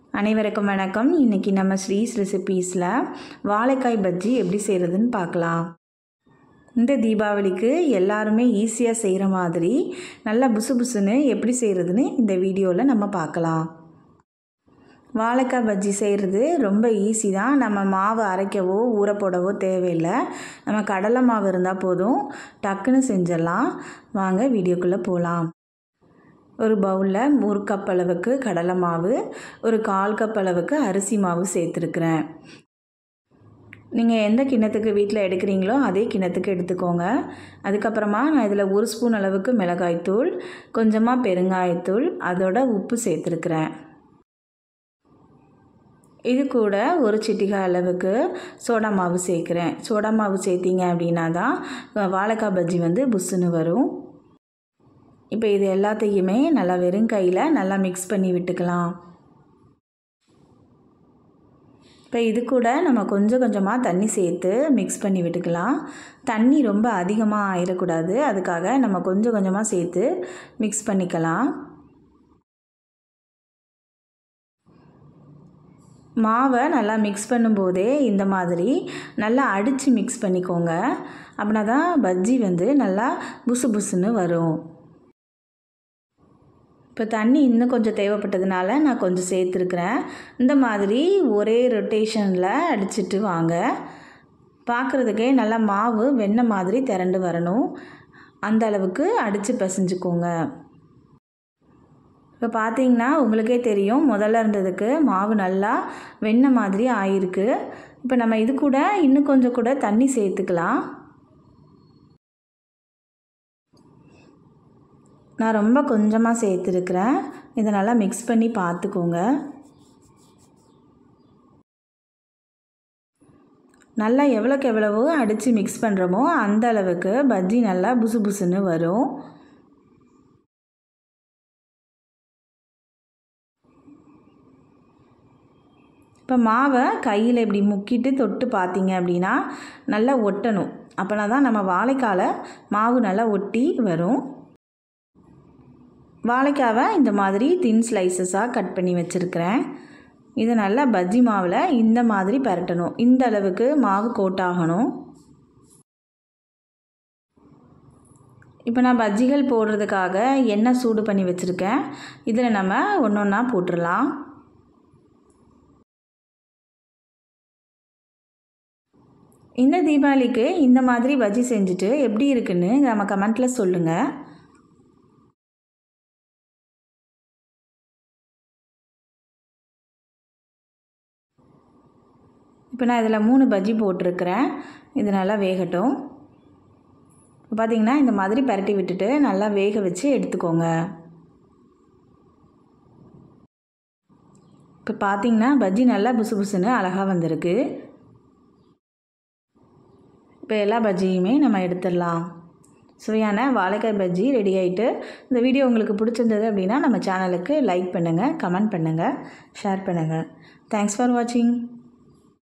அனைவருக்கும் வணக்கம் இன்றைக்கி நம்ம ஸ்ரீஸ் ரெசிபீஸில் வாழைக்காய் பஜ்ஜி எப்படி செய்கிறதுன்னு பார்க்கலாம் இந்த தீபாவளிக்கு எல்லாருமே ஈஸியாக செய்கிற மாதிரி நல்லா புசு புசுன்னு எப்படி செய்கிறதுன்னு இந்த வீடியோவில் நம்ம பார்க்கலாம் வாழைக்காய் பஜ்ஜி செய்கிறது ரொம்ப ஈஸி தான் நம்ம மாவு அரைக்கவோ ஊற போடவோ தேவையில்லை நம்ம கடலை மாவு இருந்தால் போதும் டக்குன்னு செஞ்சிடலாம் வாங்க வீடியோக்குள்ளே போகலாம் ஒரு பவுலில் ஒரு கப் அளவுக்கு கடலை மாவு ஒரு கால் கப் அளவுக்கு அரிசி மாவு சேர்த்துருக்குறேன் நீங்கள் எந்த கிண்ணத்துக்கு வீட்டில் எடுக்கிறீங்களோ அதே கிண்ணத்துக்கு எடுத்துக்கோங்க அதுக்கப்புறமா நான் இதில் ஒரு ஸ்பூன் அளவுக்கு மிளகாய்த்தூள் கொஞ்சமாக பெருங்காயத்தூள் அதோட உப்பு சேர்த்துருக்குறேன் இது கூட ஒரு சிட்டிகை அளவுக்கு சோடா மாவு சேர்க்குறேன் சோடா மாவு சேர்த்திங்க அப்படின்னா தான் வாழைக்காய் பஜ்ஜி வந்து புஷ்ஷுன்னு வரும் இப்போ இது எல்லாத்தையுமே நல்லா வெறும் கையில் நல்லா மிக்ஸ் பண்ணி விட்டுக்கலாம் இப்போ இது கூட நம்ம கொஞ்சம் கொஞ்சமாக தண்ணி சேர்த்து மிக்ஸ் பண்ணி விட்டுக்கலாம் தண்ணி ரொம்ப அதிகமாக ஆயிடக்கூடாது அதுக்காக நம்ம கொஞ்சம் கொஞ்சமாக சேர்த்து மிக்ஸ் பண்ணிக்கலாம் மாவை நல்லா மிக்ஸ் பண்ணும்போதே இந்த மாதிரி நல்லா அடித்து மிக்ஸ் பண்ணிக்கோங்க அப்படின்னா தான் பஜ்ஜி வந்து நல்லா புசு புசுன்னு வரும் இப்போ தண்ணி இன்னும் கொஞ்சம் தேவைப்பட்டதுனால நான் கொஞ்சம் சேர்த்துருக்குறேன் இந்த மாதிரி ஒரே ரொட்டேஷனில் அடிச்சிட்டு வாங்க பார்க்குறதுக்கே நல்லா மாவு வெண்ணெய் மாதிரி திரண்டு வரணும் அந்த அளவுக்கு அடித்து பிசைஞ்சுக்கோங்க இப்போ பார்த்தீங்கன்னா உங்களுக்கே தெரியும் முதல்ல இருந்ததுக்கு மாவு நல்லா வெண்ணெய் மாதிரி ஆயிருக்கு இப்போ நம்ம இது கூட இன்னும் கொஞ்சம் கூட தண்ணி சேர்த்துக்கலாம் நான் ரொம்ப கொஞ்சமாக சேர்த்துருக்குறேன் இதை நல்லா மிக்ஸ் பண்ணி பார்த்துக்கோங்க நல்லா எவ்வளோக்கு எவ்வளவோ அடித்து மிக்ஸ் பண்ணுறோமோ அந்த அளவுக்கு பஜ்ஜி நல்லா புசு புசுன்னு வரும் இப்போ மாவை கையில் இப்படி முக்கிட்டு தொட்டு பார்த்தீங்க அப்படின்னா நல்லா ஒட்டணும் அப்போனா தான் நம்ம வாழைக்கால மாவு நல்லா ஒட்டி வரும் வாழைக்காவை இந்த மாதிரி தின் ஸ்லைசஸாக கட் பண்ணி வச்சுருக்கிறேன் இதை நல்லா பஜ்ஜி மாவில் இந்த மாதிரி பரட்டணும் இந்த அளவுக்கு மாவு கோட்டாகணும் இப்போ நான் பஜ்ஜிகள் போடுறதுக்காக எண்ணெய் சூடு பண்ணி வச்சுருக்கேன் இதில் நம்ம ஒன்று ஒன்றா போட்டுடலாம் இந்த தீபாவளிக்கு இந்த மாதிரி பஜ்ஜி செஞ்சுட்டு எப்படி இருக்குன்னு நம்ம கமெண்ட்டில் சொல்லுங்கள் இப்போ நான் இதில் மூணு பஜ்ஜி போட்டிருக்கிறேன் இது நல்லா வேகட்டும் இப்போ பார்த்திங்கன்னா இந்த மாதிரி பரட்டி விட்டுட்டு நல்லா வேக வச்சு எடுத்துக்கோங்க இப்போ பார்த்திங்கன்னா பஜ்ஜி நல்லா புசு புசுன்னு அழகாக வந்திருக்கு இப்போ எல்லா பஜ்ஜியுமே நம்ம எடுத்துடலாம் சுவையான வாழைக்காய் பஜ்ஜி ரெடி ஆகிட்டு இந்த வீடியோ உங்களுக்கு பிடிச்சிருந்தது அப்படின்னா நம்ம சேனலுக்கு லைக் பண்ணுங்கள் கமெண்ட் பண்ணுங்கள் ஷேர் பண்ணுங்கள் தேங்க்ஸ் ஃபார் வாட்சிங்